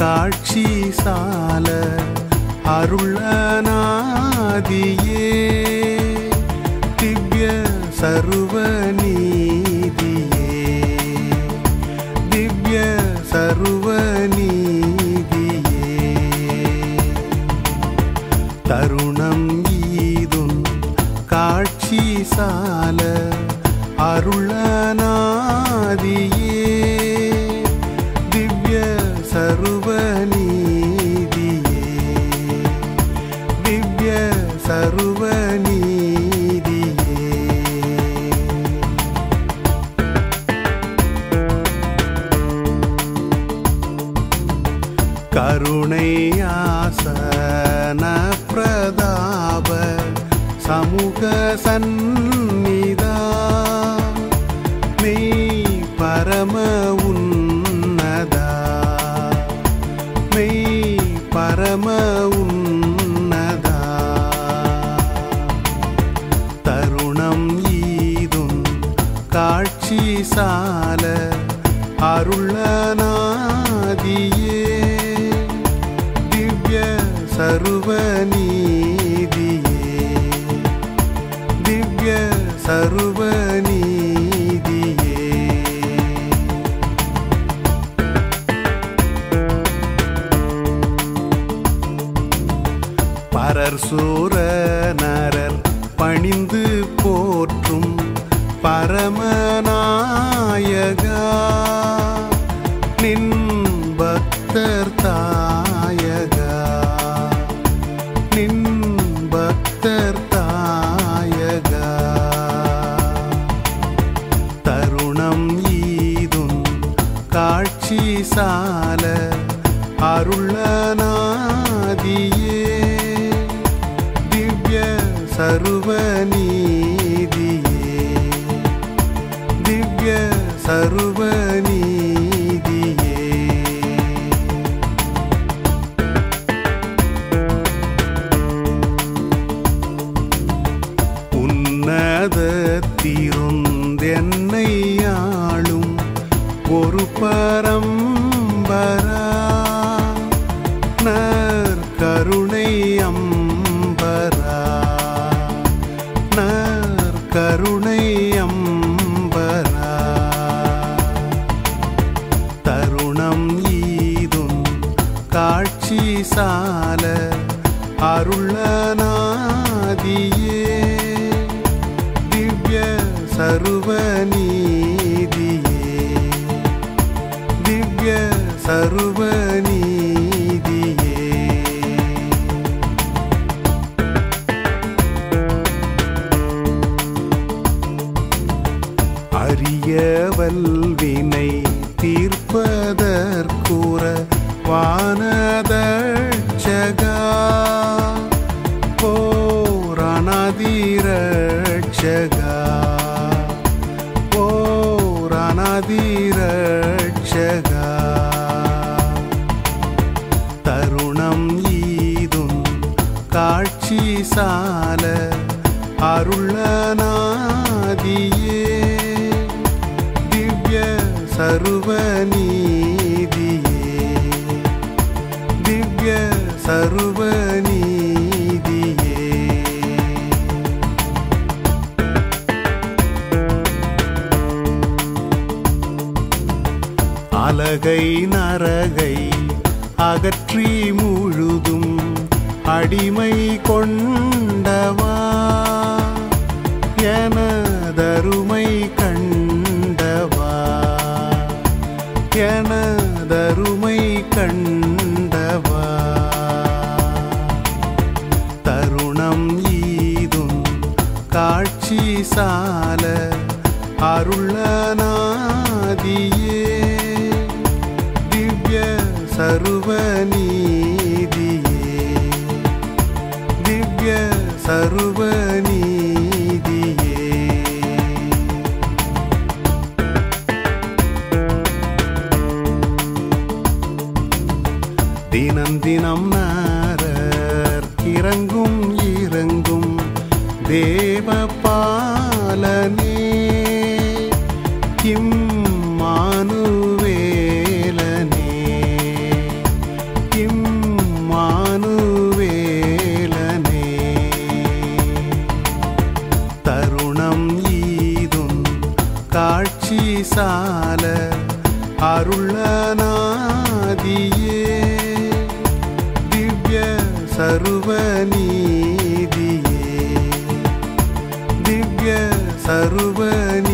காட்சி சால அருளநாதியே திவ்ய சர்வ நீதியே திவ்ய சர்வ நீதியே தருணம் ஈதும் காட்சி சால அருளநாதியே திவ்ய சர்வ நீதியே திவ்ய சர்வ நீதியே கருணையாசன பிரதாப சமூக சந்நிதா மெய் பரம உன்னதா மெய் பரம உன்னதா தருணம் ஈதும் காட்சி சால அருளநாதியே திவ்ய சர்வ நீதியே திவ்ய சர்வ நீதியே பரர் சூர நரர் பணிந்து போற்றும் பரமநாயகா நின் பக்தர் தாயகா நின் பக்தர் தாயகா தருணம் ஈதும் காட்சி சால அருளநாதியே திவ்ய சர்வ நீதியே திவ்ய சர்வ நீதியே உன்னதத்திருந்தென்னை ஆளும் ஒரு பரம்பரா நர் கருணை அம்பரா நர் கருணை அம்பரா தருணம் ஈதும் காட்சி சால அருளநாதியே திவ்ய சர்வ நீதியே திவ்ய சர்வ நீதியே அறியவல்வினை தீர்ப்பதற்கூற வானதட்சகா போரணதிரட்சகா போரணதிரட்சகா தருணம் ஈதும் காட்சி சால அருளநாதியே திவ்ய சர்வ நீதியே திவ்ய சர்வ நீதியே அலகை நரகை அகற்றி முழுதும் அடிமை கொண்டவா எனதருமை கண்டவா எனதருமை கண்டவா தருணம் ஈதும் காட்சி சால அருளநாதியே திவ்ய சர்வ நீதியே திவ்ய சர்வ நீதியே தினம் தினம் நாரர் இறங்கும் இறங்கும் தேவ பாலனே இம்மானுவேலனே கால அருளநாதியே திவ்ய சர்வநீதியே திவ்ய சர்வநீதியே